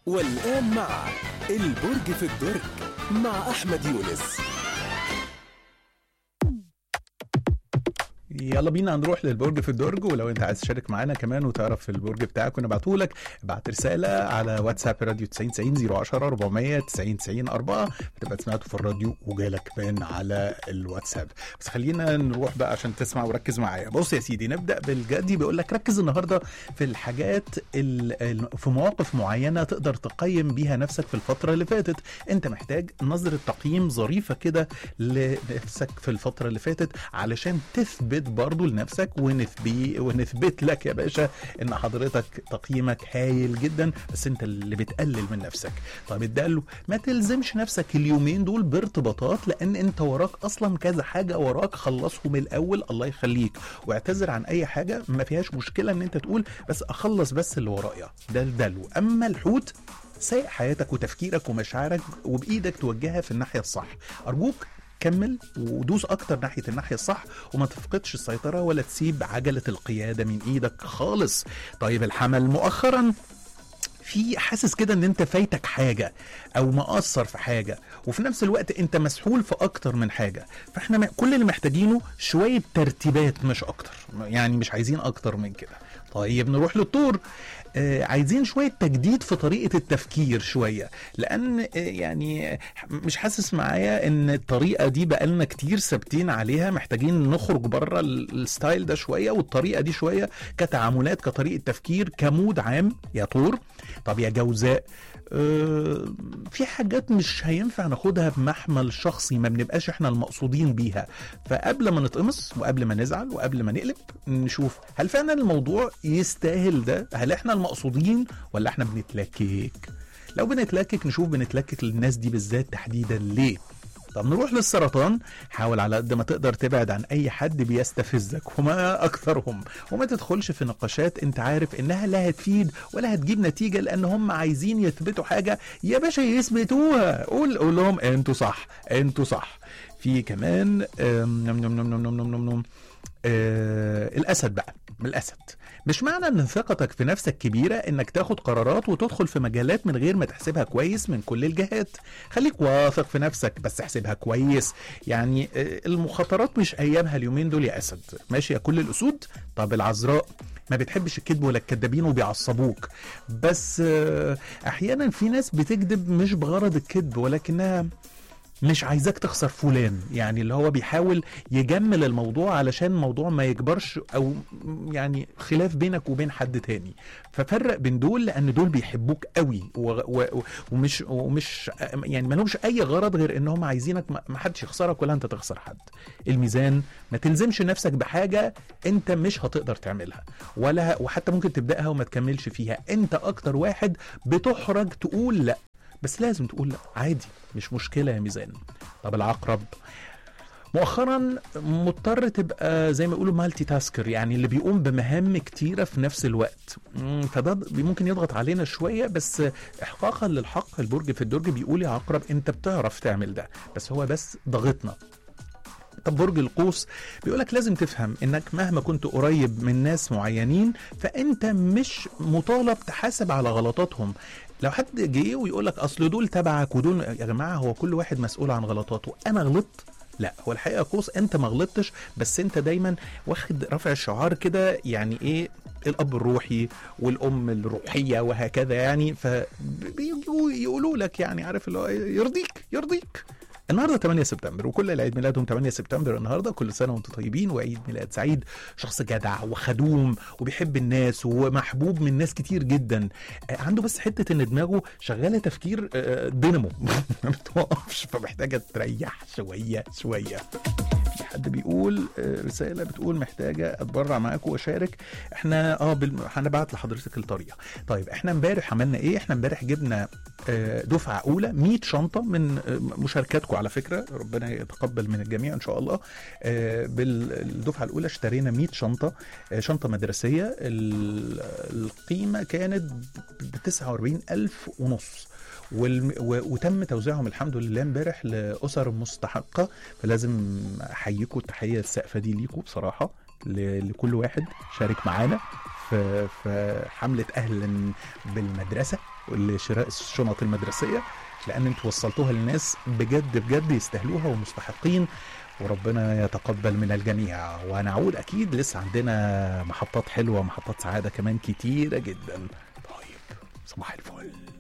والآن مع البرج في الدرج مع أحمد يونس يلا بينا هنروح للبرج في الدرج ولو انت عايز تشارك معانا كمان وتعرف البرج بتاعك ونبعته لك ابعت رساله على واتساب راديو 90 90 010 400 90 90 4 بتبقى سمعته في الراديو وجالك كمان على الواتساب بس خلينا نروح بقى عشان تسمع وركز معايا بص يا سيدي نبدا بالجدي بيقول لك ركز النهارده في الحاجات ال- ال- في مواقف معينه تقدر تقيم بيها نفسك في الفتره اللي فاتت انت محتاج نظره تقييم ظريفه كده لنفسك في الفتره اللي فاتت علشان تثبت برضو لنفسك ونثبي ونثبت لك يا باشا ان حضرتك تقييمك هايل جدا بس انت اللي بتقلل من نفسك طب اداله ما تلزمش نفسك اليومين دول بارتباطات لان انت وراك اصلا كذا حاجه وراك خلصهم الاول الله يخليك واعتذر عن اي حاجه ما فيهاش مشكله ان انت تقول بس اخلص بس اللي ورايا ده الدلو اما الحوت سايق حياتك وتفكيرك ومشاعرك وبايدك توجهها في الناحيه الصح ارجوك كمل ودوس اكتر ناحيه الناحيه الصح وما تفقدش السيطره ولا تسيب عجله القياده من ايدك خالص طيب الحمل مؤخرا في حاسس كده ان انت فايتك حاجه او مقصر في حاجه وفي نفس الوقت انت مسحول في اكتر من حاجه فاحنا م- كل اللي محتاجينه شويه ترتيبات مش اكتر يعني مش عايزين اكتر من كده طيب نروح للطور آه عايزين شويه تجديد في طريقه التفكير شويه لان آه يعني آه، مش حاسس معايا ان الطريقه دي بقالنا كتير ثابتين عليها محتاجين نخرج بره ال- الستايل ده شويه والطريقه دي شويه كتعاملات كطريقه تفكير كمود عام يا طور طب يا جوزاء آه، في حاجات مش هينفع ناخدها بمحمل شخصي ما بنبقاش احنا المقصودين بيها فقبل ما نتقمص وقبل ما نزعل وقبل ما نقلب نشوف هل فعلا الموضوع يستاهل ده هل احنا المقصودين ولا احنا بنتلكك لو بنتلكك نشوف بنتلكك للناس دي بالذات تحديدا ليه طب نروح للسرطان حاول على قد ما تقدر تبعد عن اي حد بيستفزك وما اكثرهم وما تدخلش في نقاشات انت عارف انها لا هتفيد ولا هتجيب نتيجه لان هم عايزين يثبتوا حاجه يا باشا يثبتوها قول قول لهم انتوا صح انتوا صح في كمان آم، نم نم نم نم نم نم نم نم آه الاسد بقى الاسد مش معنى ان ثقتك في نفسك كبيره انك تاخد قرارات وتدخل في مجالات من غير ما تحسبها كويس من كل الجهات خليك واثق في نفسك بس احسبها كويس يعني آه، المخاطرات مش ايامها اليومين دول يا اسد ماشي يا كل الاسود طب العذراء ما بتحبش الكذب ولا الكدابين وبيعصبوك بس آه، احيانا في ناس بتكذب مش بغرض الكذب ولكنها مش عايزاك تخسر فلان يعني اللي هو بيحاول يجمل الموضوع علشان الموضوع ما يكبرش او يعني خلاف بينك وبين حد تاني ففرق بين دول لان دول بيحبوك قوي و و ومش ومش يعني ما لهمش اي غرض غير انهم عايزينك ما ما حدش يخسرك ولا انت تخسر حد الميزان ما تلزمش نفسك بحاجه انت مش هتقدر تعملها ولا وحتى ممكن تبداها وما تكملش فيها انت اكتر واحد بتحرج تقول لا بس لازم تقول لا عادي مش مشكله يا ميزان طب العقرب مؤخرا مضطر تبقى زي ما يقولوا مالتي تاسكر يعني اللي بيقوم بمهام كتيره في نفس الوقت مم، فده ض- ممكن يضغط علينا شويه بس احقاقا للحق البرج في الدرج بيقول يا عقرب انت بتعرف تعمل ده بس هو بس ضغطنا طب برج القوس بيقولك لازم تفهم انك مهما كنت قريب من ناس معينين فانت مش مطالب تحاسب على غلطاتهم لو حد جه ويقول لك اصل دول تبعك ودول يا جماعه هو كل واحد مسؤول عن غلطاته انا غلطت لا هو الحقيقه قوس انت ما غلطتش بس انت دايما واخد رفع الشعار كده يعني ايه الاب الروحي والام الروحيه وهكذا يعني فبيجوا يقولوا لك يعني عارف اللي هو يرضيك يرضيك النهارده 8 سبتمبر وكل اللي عيد ميلادهم 8 سبتمبر النهارده كل سنه وانتم طيبين وعيد ميلاد سعيد شخص جدع وخدوم وبيحب الناس ومحبوب من ناس كتير جدا آه، عنده بس حته ان دماغه شغاله تفكير آه، دينامو ما بتوقفش فمحتاجه تريح شويه شويه في حد بيقول آه، رساله بتقول محتاجه اتبرع معاكم واشارك احنا اه بال... هنبعت لحضرتك الطريقه طيب احنا امبارح عملنا ايه احنا امبارح جبنا آه، دفعه اولى 100 شنطه من آه، مشاركاتكم على فكره ربنا يتقبل من الجميع ان شاء الله آه، بالدفعه الاولى اشترينا 100 شنطه آه، شنطه مدرسيه ال- القيمه كانت ب 49000 ونص والم... و... وتم توزيعهم الحمد لله امبارح لاسر مستحقه فلازم احييكم التحيه السقفه دي ليكم بصراحه ل... لكل واحد شارك معانا في في حمله اهلا بالمدرسه لشراء الشنط المدرسيه لان انتوا وصلتوها للناس بجد بجد يستاهلوها ومستحقين وربنا يتقبل من الجميع ونعود اكيد لسه عندنا محطات حلوه محطات سعاده كمان كتيره جدا طيب صباح الفل